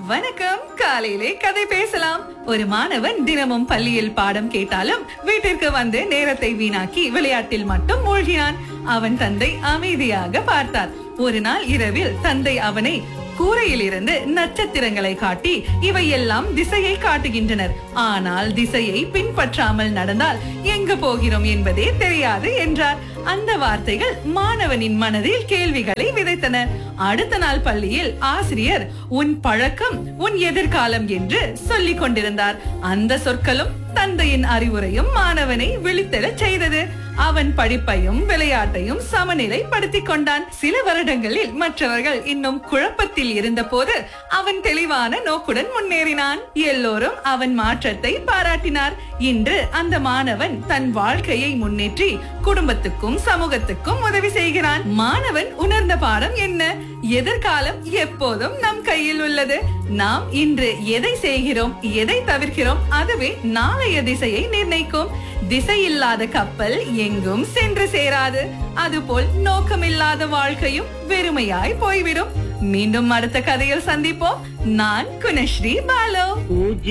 வணக்கம் காலையிலே கதை பேசலாம் ஒரு மாணவன் தினமும் பள்ளியில் பாடம் கேட்டாலும் வீட்டிற்கு வந்து நேரத்தை வீணாக்கி விளையாட்டில் மட்டும் மூழ்கினான் அவன் தந்தை அமைதியாக பார்த்தார் ஒரு நாள் இரவில் தந்தை அவனை கூரையில் இருந்து நட்சத்திரங்களை காட்டி இவையெல்லாம் திசையை காட்டுகின்றனர் ஆனால் திசையை பின்பற்றாமல் நடந்தால் எங்கு போகிறோம் என்பதே தெரியாது என்றார் அந்த வார்த்தைகள் மாணவனின் மனதில் கேள்விகளை விதைத்தன அடுத்த நாள் பள்ளியில் ஆசிரியர் உன் பழக்கம் உன் எதிர்காலம் என்று சொல்லிக் கொண்டிருந்தார் அந்த சொற்களும் தந்தையின் அறிவுரையும் மாணவனை விழித்தெழச் செய்தது அவன் படிப்பையும் விளையாட்டையும் சமநிலைப்படுத்திக் கொண்டான் சில வருடங்களில் மற்றவர்கள் இன்னும் குழப்பத்தில் இருந்தபோது அவன் தெளிவான நோக்குடன் முன்னேறினான் எல்லோரும் அவன் மாற்றத்தை பாராட்டினார் இன்று அந்த மாணவன் தன் வாழ்க்கையை முன்னேற்றி குடும்பத்துக்கும் சமூகத்துக்கும் உதவி செய்கிறான் மாணவன் உணர்ந்த பாடம் என்ன எதிர்காலம் எப்போதும் நம் கையில் உள்ளது நாம் இன்று எதை செய்கிறோம் எதை தவிர்க்கிறோம் அதுவே நாளைய திசையை நிர்ணயிக்கும் திசை இல்லாத கப்பல் எங்கும் சென்று சேராது அதுபோல் நோக்கமில்லாத வாழ்க்கையும் வெறுமையாய் போய்விடும் மீண்டும் அடுத்த கதையில் சந்திப்போம் நான் குணஸ்ரீ பாலோ